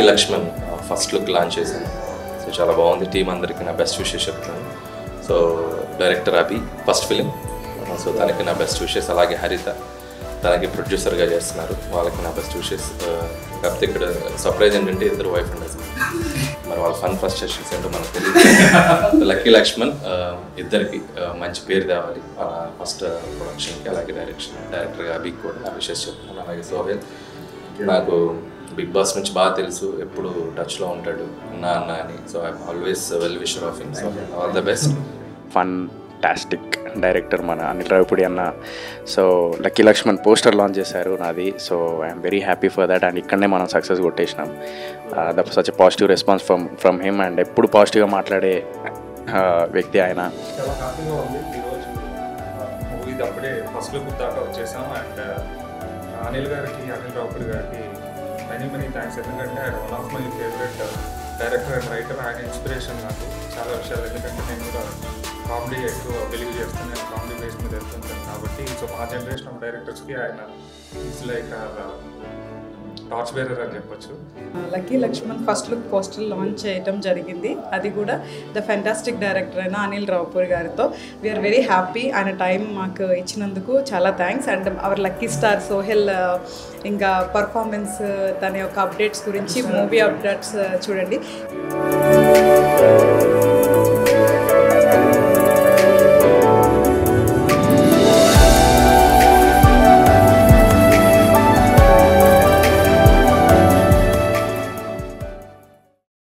lucky Lakshman first look launch చేశాను so చాలా బాగుంది టీం అందరికీ నా బెస్ట్ విషెస్ చెప్తాను so director Abhi first film so తనకి నా బెస్ట్ విషెస్ అలాగే హరిత తనకి ప్రొడ్యూసర్గా చేస్తున్నారు వాళ్ళకి నా బెస్ట్ విషెస్ కాకపోతే ఇక్కడ సర్ప్రైజ్ ఏంటంటే ఇద్దరు వైఫ్ అండ్ హస్బెండ్ మరి వాళ్ళ ఫన్ ఫస్ట్ సెషన్స్ ఏంటో మనకు తెలియదు లక్కీ లక్ష్మణ్ ఆ, ఇద్దరికి ఆ, మంచి పేరు తేవాలి ఫస్ట్ ప్రొడక్షన్కి అలాగే డైరెక్షన్ డైరెక్టర్గా అభికి కూడా నా విషెస్ చెప్తున్నాను అలాగే సోహెల్ నాకు బిగ్ బాస్ నుంచి బాగా తెలుసు ఎప్పుడు టచ్లో ఉంటాడు నా అన్న అని so I always well wisher of him so all the best fantastic director మన అనిల్ రావిపూడి అన్న so Lucky Lakshman poster launch చేశారు నాది so I'm very happy for that and ఇక్కడనే మనం సక్సెస్ కొట్టేసినాం the such positive response from from him and ఎప్పుడు పాజిటివ్గా మాట్లాడే uh, వ్యక్తి ఆయన చాలా హ్యాపీగా ఉంది ఈరోజు మూవీ అప్పుడే ఫస్ట్ లుక్ దాకా వచ్చేసాం అండ్ అనిల్ గారికి అనిల్ రావుపూడి గారికి మెనీ మెనీ థ్యాంక్స్ ఎందుకంటే ఆయన one of my favourite director and writer ఆయన ఇన్స్పిరేషన్ నాకు చాలా విషయాలు ఎందుకంటే నేను కూడా కామెడీ ఎక్కువ బిలీవ్ చేస్తాను నేను కామెడీ బేస్ మీద వెళ్తుంటాను కాబట్టి సో మా జనరేషన్ ఆఫ్ డైరెక్టర్స్కి ఆయన ఈజ్ లైక్ టార్చ్ బేరర్ అని చెప్పొచ్చు Lucky Lakshman first look poster launch చేయడం జరిగింది అది కూడా ద ఫెంటాస్టిక్ డైరెక్టర్ అయిన అనిల్ రావుపూర్ గారితో వీఆర్ వెరీ హ్యాపీ ఆయన టైం మాకు ఇచ్చినందుకు చాలా thanks and our lucky star Sohel uh, ఇంకా పర్ఫార్మెన్స్ తన యొక్క అప్డేట్స్ గురించి మూవీ అప్డేట్స్ చూడండి